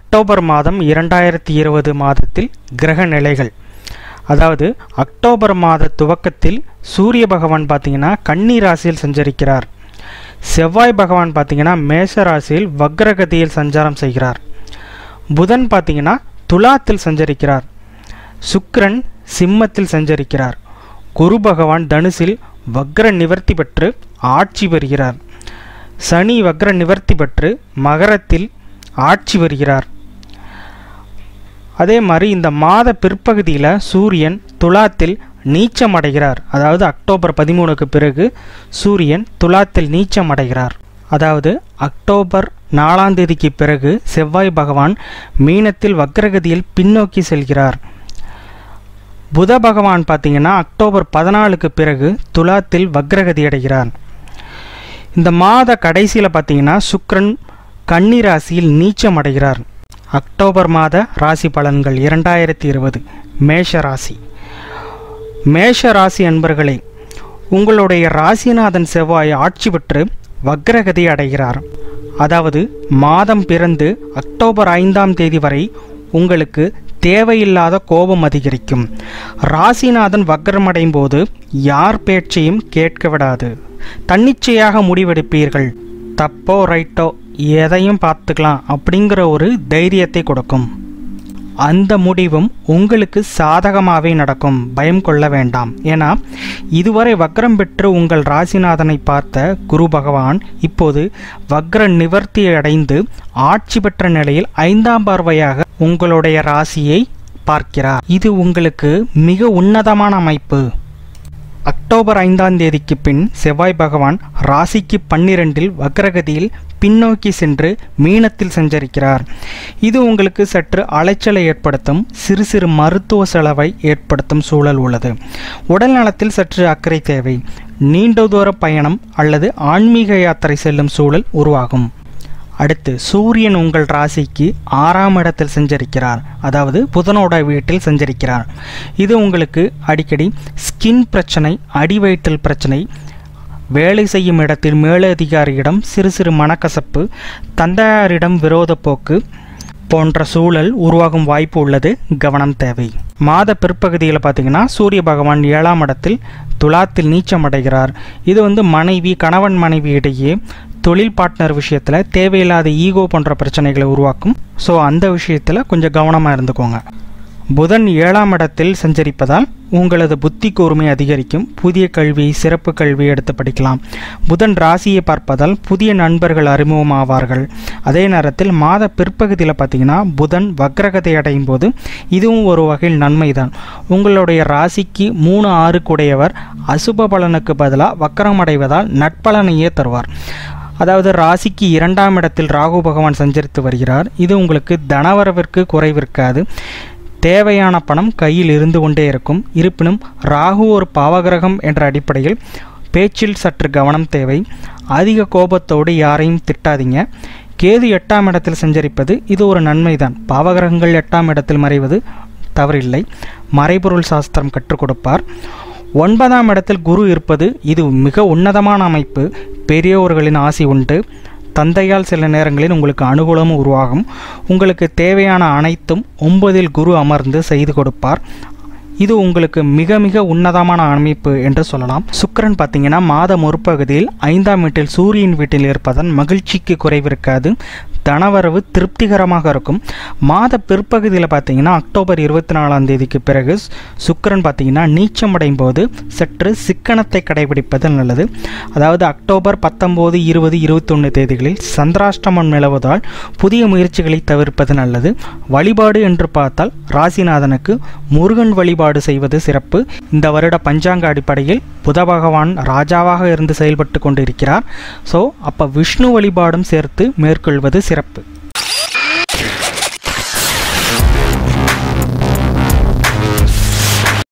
October மாதம் இரண்டாயிரத்தி இருபது மாதத்தில் கிரக நிலைகள் அதாவது அக்டோபர் மாத துவக்கத்தில் சூரிய பகவான் பார்த்தீங்கன்னா கன்னி ராசியில் சஞ்சரிக்கிறார் செவ்வாய் பகவான் பார்த்தீங்கன்னா மேஷ ராசியில் வக்ரகதியில் சஞ்சாரம் செய்கிறார் புதன் பார்த்தீங்கன்னா துலாத்தில் சஞ்சரிக்கிறார் சுக்கிரன் சிம்மத்தில் சஞ்சரிக்கிறார் குரு பகவான் தனுசில் வக்ர நிவர்த்தி பெற்று ஆட்சி பெறுகிறார் சனி வக்ர நிவர்த்தி பெற்று மகரத்தில் ஆட்சி வருகிறார் அதே மாதிரி இந்த மாத பிற்பகுதியில் சூரியன் துலாத்தில் நீச்சம் அடைகிறார் அதாவது அக்டோபர் பதிமூணுக்கு பிறகு சூரியன் துலாத்தில் நீச்சம் அடைகிறார் அதாவது அக்டோபர் நாலாம் தேதிக்கு பிறகு செவ்வாய் பகவான் மீனத்தில் வக்ரகதியில் பின்னோக்கி செல்கிறார் புத பகவான் பார்த்தீங்கன்னா அக்டோபர் பதினாலுக்கு பிறகு துலாத்தில் வக்ரகதி அடைகிறார் இந்த மாத கடைசியில் பார்த்தீங்கன்னா சுக்கிரன் கன்னி ராசியில் நீச்சம் அடைகிறார் அக்டோபர் மாத ராசி பலன்கள் இரண்டாயிரத்தி இருபது மேஷ ராசி மேஷ ராசி அன்பர்களே உங்களுடைய ராசிநாதன் செவ்வாய் ஆட்சி பெற்று வக்ரகதி அடைகிறார் அதாவது மாதம் பிறந்து அக்டோபர் ஐந்தாம் தேதி வரை உங்களுக்கு தேவையில்லாத கோபம் அதிகரிக்கும் ராசிநாதன் வக்ரமடையும் போது யார் பேச்சையும் கேட்க விடாது தன்னிச்சையாக முடிவெடுப்பீர்கள் தப்போ ரைட்டோ எதையும் பார்த்துக்கலாம் அப்படிங்கிற ஒரு தைரியத்தை கொடுக்கும் அந்த முடிவும் உங்களுக்கு சாதகமாகவே நடக்கும் பயம் கொள்ள வேண்டாம் ஏன்னா இதுவரை வக்ரம் பெற்று உங்கள் ராசிநாதனை பார்த்த குரு பகவான் இப்போது வக்ர நிவர்த்தி அடைந்து ஆட்சி பெற்ற நிலையில் ஐந்தாம் பார்வையாக உங்களுடைய ராசியை பார்க்கிறார் இது உங்களுக்கு மிக உன்னதமான அமைப்பு அக்டோபர் ஐந்தாம் தேதிக்கு பின் செவ்வாய் பகவான் ராசிக்கு பன்னிரெண்டில் வக்ரகதியில் பின்னோக்கி சென்று மீனத்தில் சஞ்சரிக்கிறார் இது உங்களுக்கு சற்று அலைச்சலை ஏற்படுத்தும் சிறு சிறு மருத்துவ செலவை ஏற்படுத்தும் சூழல் உள்ளது உடல் நலத்தில் சற்று அக்கறை தேவை நீண்ட தூர பயணம் அல்லது ஆன்மீக யாத்திரை செல்லும் சூழல் உருவாகும் அடுத்து சூரியன் உங்கள் ராசிக்கு ஆறாம் இடத்தில் சஞ்சரிக்கிறார் அதாவது புதனோட வீட்டில் சஞ்சரிக்கிறார் இது உங்களுக்கு அடிக்கடி ஸ்கின் பிரச்சனை அடிவயிற்றல் பிரச்சனை வேலை செய்யும் இடத்தில் மேலதிகாரியிடம் சிறு சிறு மனக்கசப்பு தந்தையாரிடம் விரோத போக்கு போன்ற சூழல் உருவாகும் வாய்ப்பு உள்ளது கவனம் தேவை மாத பிற்பகுதியில் பார்த்தீங்கன்னா சூரிய பகவான் ஏழாம் இடத்தில் துலாத்தில் நீச்சம் அடைகிறார் இது வந்து மனைவி கணவன் மனைவி இடையே தொழில் பார்ட்னர் விஷயத்தில் தேவையில்லாத ஈகோ போன்ற பிரச்சனைகளை உருவாக்கும் ஸோ அந்த விஷயத்தில் கொஞ்சம் கவனமாக இருந்துக்கோங்க புதன் ஏழாம் இடத்தில் சஞ்சரிப்பதால் உங்களது புத்தி கூர்மை அதிகரிக்கும் புதிய கல்வி சிறப்பு கல்வி எடுத்து படிக்கலாம் புதன் ராசியை பார்ப்பதால் புதிய நண்பர்கள் அறிமுகமாவார்கள் அதே நேரத்தில் மாத பிற்பகுதியில் பார்த்தீங்கன்னா புதன் வக்ரகதை அடையும் போது இதுவும் ஒரு வகையில் நன்மைதான் உங்களுடைய ராசிக்கு மூணு ஆறு கூடையவர் அசுப பலனுக்கு பதிலாக வக்கரம் அடைவதால் நட்பலனையே தருவார் அதாவது ராசிக்கு இரண்டாம் இடத்தில் ராகு பகவான் சஞ்சரித்து வருகிறார் இது உங்களுக்கு தனவரவிற்கு குறைவிருக்காது தேவையான பணம் கையில் இருந்து கொண்டே இருக்கும் இருப்பினும் ராகு ஒரு பாவகிரகம் என்ற அடிப்படையில் பேச்சில் சற்று கவனம் தேவை அதிக கோபத்தோடு யாரையும் திட்டாதீங்க கேது எட்டாம் இடத்தில் சஞ்சரிப்பது இது ஒரு நன்மைதான் பாவகிரகங்கள் எட்டாம் இடத்தில் மறைவது தவறில்லை மறைபொருள் சாஸ்திரம் கற்றுக் கொடுப்பார் ஒன்பதாம் இடத்தில் குரு இருப்பது இது மிக உன்னதமான அமைப்பு பெரியோர்களின் ஆசி உண்டு தந்தையால் சில நேரங்களில் உங்களுக்கு அனுகூலமும் உருவாகும் உங்களுக்கு தேவையான அனைத்தும் ஒன்பதில் குரு அமர்ந்து செய்து கொடுப்பார் இது உங்களுக்கு மிக மிக உன்னதமான அமைப்பு என்று சொல்லலாம் சுக்கிரன் பார்த்தீங்கன்னா மாத முற்பகுதியில் ஐந்தாம் வீட்டில் சூரியன் வீட்டில் இருப்பதன் மகிழ்ச்சிக்கு குறைவிருக்காது தனவரவு திருப்திகரமாக இருக்கும் மாத பிற்பகுதியில் பார்த்தீங்கன்னா அக்டோபர் இருபத்தி நாலாம் தேதிக்கு பிறகு சுக்கிரன் பார்த்தீங்கன்னா நீச்சம் அடையும் போது சற்று சிக்கனத்தை கடைபிடிப்பது நல்லது அதாவது அக்டோபர் பத்தொம்போது இருபது இருபத்தொன்று தேதிகளில் சந்திராஷ்டமம் நிலவுவதால் புதிய முயற்சிகளை தவிர்ப்பது நல்லது வழிபாடு என்று பார்த்தால் ராசிநாதனுக்கு முருகன் வழிபாடு செய்வது சிறப்பு இந்த வருட பஞ்சாங்க அடிப்படையில் புத பகவான் ராஜாவாக இருந்து செயல்பட்டு கொண்டிருக்கிறார் ஸோ அப்போ விஷ்ணு வழிபாடும் சேர்த்து மேற்கொள்வது சிறப்பு